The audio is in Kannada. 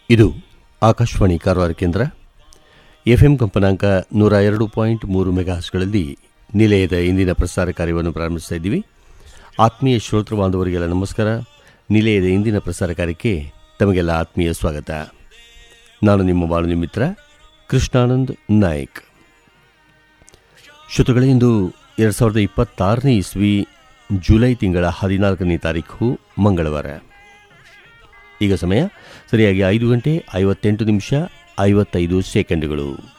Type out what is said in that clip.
ಇದು ಆಕಾಶವಾಣಿ ಕಾರವಾರ ಕೇಂದ್ರ ಎಫ್ಎಂ ಕಂಪನಾಂಕ ನೂರ ಎರಡು ಪಾಯಿಂಟ್ ಮೂರು ಮೆಗಾಸ್ಗಳಲ್ಲಿ ನಿಲಯದ ಇಂದಿನ ಪ್ರಸಾರ ಕಾರ್ಯವನ್ನು ಪ್ರಾರಂಭಿಸ್ತಾ ಇದ್ದೀವಿ ಆತ್ಮೀಯ ಶ್ರೋತೃ ಬಾಂಧವರಿಗೆಲ್ಲ ನಮಸ್ಕಾರ ನಿಲಯದ ಇಂದಿನ ಪ್ರಸಾರ ಕಾರ್ಯಕ್ಕೆ ತಮಗೆಲ್ಲ ಆತ್ಮೀಯ ಸ್ವಾಗತ ನಾನು ನಿಮ್ಮ ಬಾಳು ಮಿತ್ರ ಕೃಷ್ಣಾನಂದ್ ನಾಯಕ್ ಶ್ರೋತೃಗಳೇ ಇಂದು ಎರಡು ಸಾವಿರದ ಇಪ್ಪತ್ತಾರನೇ ಇಸ್ವಿ ಜುಲೈ ತಿಂಗಳ ಹದಿನಾಲ್ಕನೇ ತಾರೀಕು ಮಂಗಳವಾರ ಈಗ ಸಮಯ ಸರಿಯಾಗಿ ಐದು ಗಂಟೆ ಐವತ್ತೆಂಟು ನಿಮಿಷ ಐವತ್ತೈದು ಸೆಕೆಂಡುಗಳು